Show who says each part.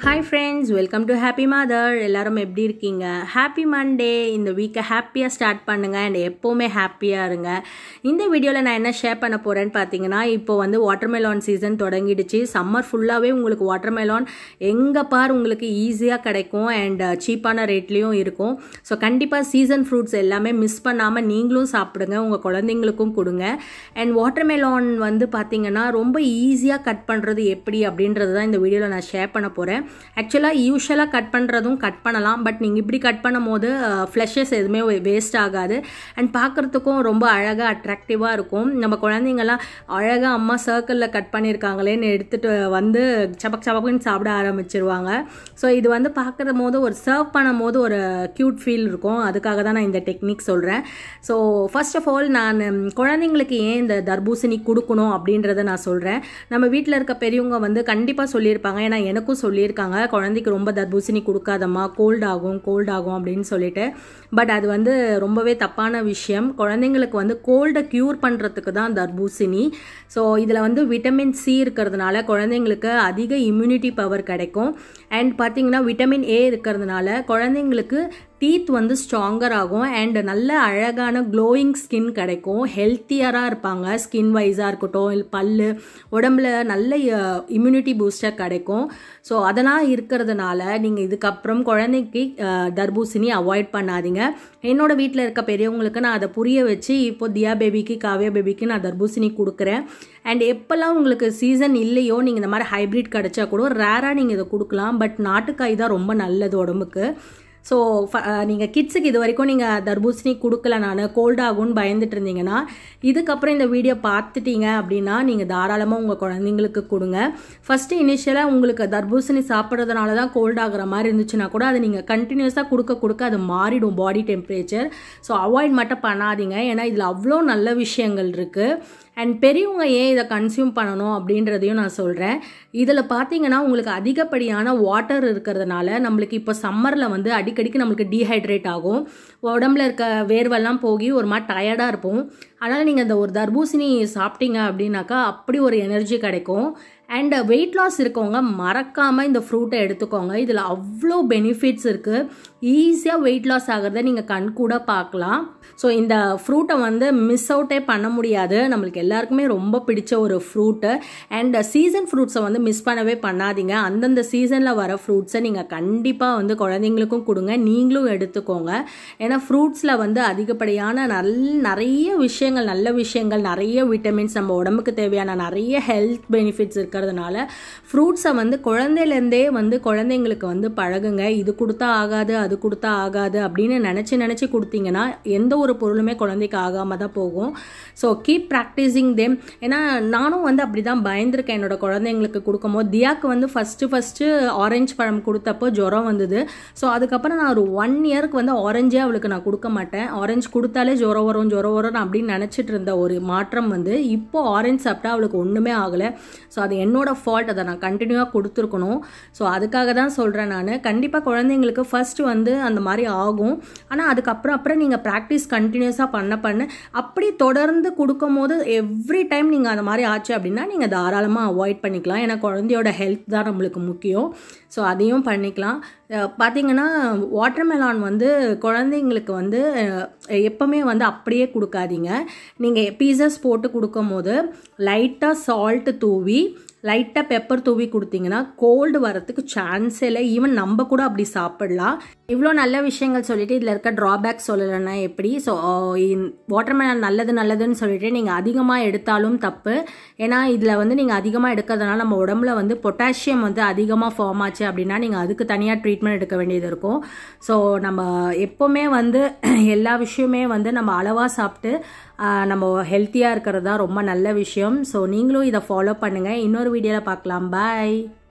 Speaker 1: hi friends welcome to happy mother எல்லாரும் எப்படி இருக்கீங்க ஹாப்பி மண்டே இந்த வீக்கை ஹாப்பியாக ஸ்டார்ட் பண்ணுங்கள் அண்ட் எப்போவுமே ஹாப்பியாக இருங்க இந்த வீடியோவில் நான் என்ன ஷேர் பண்ண போகிறேன்னு பார்த்தீங்கன்னா இப்போ வந்து வாட்டர்மெலான் சீசன் தொடங்கிடுச்சு சம்மர் ஃபுல்லாகவே உங்களுக்கு வாட்டர்மெலான் எங்கே பார் உங்களுக்கு ஈஸியாக கிடைக்கும் அண்ட் சீப்பான ரேட்லேயும் இருக்கும் ஸோ கண்டிப்பாக சீசன் ஃப்ரூட்ஸ் எல்லாமே மிஸ் பண்ணாமல் நீங்களும் சாப்பிடுங்க உங்கள் குழந்தைங்களுக்கும் கொடுங்க அண்ட் வாட்டர்மெலான் வந்து பார்த்தீங்கன்னா ரொம்ப ஈஸியாக கட் பண்ணுறது எப்படி அப்படின்றது தான் இந்த வீடியோவில் நான் ஷேர் பண்ண போகிறேன் ஆக்சுவலாக யூஸ்வலாக கட் பண்ணுறதும் கட் பண்ணலாம் பட் நீங்கள் இப்படி கட் பண்ணும் போது ஃப்ளஷஸ் எதுவுமே வேஸ்ட் ஆகாது அண்ட் பார்க்குறதுக்கும் ரொம்ப அழகாக அட்ராக்டிவாக இருக்கும் நம்ம குழந்தைங்கள்லாம் அழகாக அம்மா சர்க்கிளில் கட் பண்ணியிருக்காங்களேன்னு எடுத்துகிட்டு வந்து சபக் சபக்குன்னு சாப்பிட ஆரம்பிச்சிருவாங்க ஸோ இது வந்து பார்க்குற போது ஒரு சர்வ் பண்ணும் போது ஒரு க்யூட் ஃபீல் இருக்கும் அதுக்காக தான் நான் இந்த டெக்னிக் சொல்கிறேன் ஸோ ஃபர்ஸ்ட் ஆஃப் ஆல் நான் குழந்தைங்களுக்கு ஏன் இந்த தர்பூசணி கொடுக்கணும் அப்படின்றத நான் சொல்கிறேன் நம்ம வீட்டில் இருக்க பெரியவங்க வந்து கண்டிப்பாக சொல்லியிருப்பாங்க ஏன்னா எனக்கும் சொல்லியிருக்காங்க குழந்தைக்கு ரொம்ப தர்பூசணி கொடுக்காதம்மா கோல்ட் ஆகும் கோல்ட் ஆகும் அப்படின்னு சொல்லிட்டு பட் அது வந்து ரொம்பவே தப்பான விஷயம் குழந்தைங்களுக்கு வந்து கோல்டை க்யூர் பண்ணுறதுக்கு தான் தர்பூசணி ஸோ இதில் வந்து விட்டமின் சி இருக்கிறதுனால குழந்தைங்களுக்கு அதிக இம்யூனிட்டி பவர் கிடைக்கும் அண்ட் பார்த்தீங்கன்னா விட்டமின் ஏ இருக்கிறதுனால குழந்தைங்களுக்கு டீத் வந்து ஸ்ட்ராங்கர் ஆகும் அண்ட் நல்ல அழகான க்ளோயிங் ஸ்கின் கிடைக்கும் ஹெல்த்தியராக இருப்பாங்க ஸ்கின் வைஸாக இருக்கட்டும் இல்லை பல் உடம்புல நல்ல இம்யூனிட்டி பூஸ்டர் கிடைக்கும் ஸோ அதெல்லாம் இருக்கிறதுனால நீங்கள் இதுக்கப்புறம் குழந்தைக்கு தர்பூசணி அவாய்ட் பண்ணாதீங்க என்னோடய வீட்டில் இருக்க பெரியவங்களுக்கு நான் அதை புரிய வச்சு இப்போ தியா பேபிக்கு காவ்யா பேபிக்கு நான் தர்பூசணி கொடுக்குறேன் அண்ட் எப்போல்லாம் உங்களுக்கு சீசன் இல்லையோ நீங்கள் இந்த மாதிரி ஹைப்ரிட் கிடச்சா கூட ரேராக நீங்கள் இதை கொடுக்கலாம் பட் நாட்டுக்காய் தான் ரொம்ப நல்லது உடம்புக்கு ஸோ நீங்கள் கிட்ஸுக்கு இது வரைக்கும் நீங்கள் தர்பூசணி கொடுக்கல நான் கோல்ட் ஆகும்னு பயந்துட்டு இருந்தீங்கன்னா இதுக்கப்புறம் இந்த வீடியோ பார்த்துட்டீங்க அப்படின்னா நீங்கள் தாராளமாக உங்கள் குழந்தைங்களுக்கு கொடுங்க ஃபஸ்ட்டு இனிஷியலாக உங்களுக்கு தர்பூசணி சாப்பிட்றதுனால தான் கோல்ட் ஆகிற மாதிரி இருந்துச்சுன்னா கூட அதை நீங்கள் கண்டினியூஸாக கொடுக்க கொடுக்க அது மாறிடும் பாடி டெம்பரேச்சர் ஸோ அவாய்ட் மட்டும் பண்ணாதீங்க ஏன்னா இதில் அவ்வளோ நல்ல விஷயங்கள் இருக்குது அண்ட் பெரியவங்க ஏன் இதை கன்சியூம் பண்ணணும் அப்படின்றதையும் நான் சொல்கிறேன் இதில் பார்த்தீங்கன்னா உங்களுக்கு அதிகப்படியான வாட்டர் இருக்கிறதுனால நம்மளுக்கு இப்போ சம்மரில் வந்து அடிக்கடிக்கு நம்மளுக்கு டீஹைட்ரேட் ஆகும் உடம்புல இருக்க வேர்வெல்லாம் போகி ஒரு மாதிரி டயர்டாக இருப்போம் அதனால் நீங்கள் இந்த ஒரு தர்பூசணி சாப்பிட்டீங்க அப்படின்னாக்கா அப்படி ஒரு எனர்ஜி கிடைக்கும் அண்ட் வெயிட் லாஸ் இருக்கவங்க மறக்காமல் இந்த ஃப்ரூட்டை எடுத்துக்கோங்க இதில் அவ்வளோ பெனிஃபிட்ஸ் இருக்குது ஈஸியாக வெயிட் லாஸ் ஆகிறத நீங்கள் கண் கூட பார்க்கலாம் ஸோ இந்த ஃப்ரூட்டை வந்து மிஸ் அவுட்டே பண்ண முடியாது நம்மளுக்கு எல்லாருக்குமே ரொம்ப பிடிச்ச ஒரு ஃப்ரூட்டு அண்ட் சீசன் ஃப்ரூட்ஸை வந்து மிஸ் பண்ணவே பண்ணாதீங்க அந்தந்த சீசனில் வர ஃப்ரூட்ஸை நீங்கள் கண்டிப்பாக வந்து குழந்தைங்களுக்கும் கொடுங்க நீங்களும் எடுத்துக்கோங்க ஏன்னா ஃப்ரூட்ஸில் வந்து அதிகப்படியான நல் நிறைய விஷயங்கள் நல்ல விஷயங்கள் நிறைய விட்டமின்ஸ் நம்ம உடம்புக்கு தேவையான நிறைய ஹெல்த் பெனிஃபிட்ஸ் இருக்கிறதுனால ஃப்ரூட்ஸை வந்து குழந்தையிலேருந்தே வந்து குழந்தைங்களுக்கு வந்து பழகுங்க இது கொடுத்தா ஆகாது அது கொடுத்தா ஆகாது அப்படின்னு நினச்சி நினச்சி கொடுத்தீங்கன்னா எந்த ஒரு பொருளுமே குழந்தைக்கு ஆகாமல் தான் போகும் ஸோ கீப் ப்ராக்டிஸிங் தேம் ஏன்னா நானும் வந்து அப்படி தான் பயந்துருக்கேன் என்னோட குழந்தைங்களுக்கு கொடுக்கும்போது தியாக்கு வந்து ஃபஸ்ட்டு ஃபஸ்ட்டு ஆரஞ்சு பழம் கொடுத்தப்போ ஜுரம் வந்தது ஸோ அதுக்கப்புறம் நான் ஒரு ஒன் இயருக்கு வந்து ஆரஞ்சே அவளுக்கு நான் கொடுக்க மாட்டேன் ஆரஞ்சு கொடுத்தாலே ஜுரம் வரும் ஜுரம் வரும் அப்படின்னு நினச்சிட்டு இருந்த ஒரு மாற்றம் வந்து இப்போ ஆரஞ்சு சாப்பிட்டா அவளுக்கு ஒன்றுமே ஆகலை ஸோ அது என்னோட ஃபால்ட் அதை நான் கண்டினியூவாக கொடுத்துருக்கணும் ஸோ அதுக்காக தான் சொல்கிறேன் நான் கண்டிப்பாக குழந்தைங்களுக்கு ஃபர்ஸ்ட் வந்து அந்த மாதிரி ஆகும் ஆனால் அதுக்கப்புறம் அப்புறம் நீங்கள் ப்ராக்டிஸ் கண்டினியூஸாக பண்ண பண்ண அப்படி தொடர்ந்து கொடுக்கும் போது எவ்ரி டைம் நீங்கள் அந்த மாதிரி ஆச்சு அப்படின்னா நீங்கள் தாராளமாக அவாய்ட் பண்ணிக்கலாம் ஏன்னா குழந்தையோட ஹெல்த் தான் நம்மளுக்கு முக்கியம் ஸோ அதையும் பண்ணிக்கலாம் பார்த்தீங்கன்னா வாட்டர்மெலான் வந்து குழந்தைங்களுக்கு வந்து எப்போவுமே வந்து அப்படியே கொடுக்காதீங்க நீங்கள் பீசஸ் போட்டு கொடுக்கும் போது லைட்டாக சால்ட்டு தூவி லைட்டாக பெப்பர் தூவி கொடுத்தீங்கன்னா கோல்டு வரத்துக்கு சான்ஸே இல்லை ஈவன் நம்ம கூட அப்படி சாப்பிடலாம் இவ்வளோ நல்ல விஷயங்கள் சொல்லிட்டு இதில் இருக்க ட்ராபேக் சொல்லலைன்னா எப்படி ஸோ வாட்டர்மெலன் நல்லது நல்லதுன்னு சொல்லிட்டு நீங்கள் அதிகமாக எடுத்தாலும் தப்பு ஏன்னா இதில் வந்து நீங்கள் அதிகமாக எடுக்கிறதுனால நம்ம உடம்புல வந்து பொட்டாசியம் வந்து அதிகமாக ஃபார்ம் ஆச்சு அப்படின்னா நீங்கள் அதுக்கு தனியாக ட்ரீட்மெண்ட் எடுக்க வேண்டியது இருக்கும் ஸோ நம்ம எப்போவுமே வந்து எல்லா விஷயமே வந்து நம்ம அளவாக சாப்பிட்டு நம்ம ஹெல்த்தியாக இருக்கிறது தான் ரொம்ப நல்ல விஷயம் ஸோ நீங்களும் இதை ஃபாலோ பண்ணுங்கள் இன்னொரு வீடியோவில் பார்க்கலாம் பாய்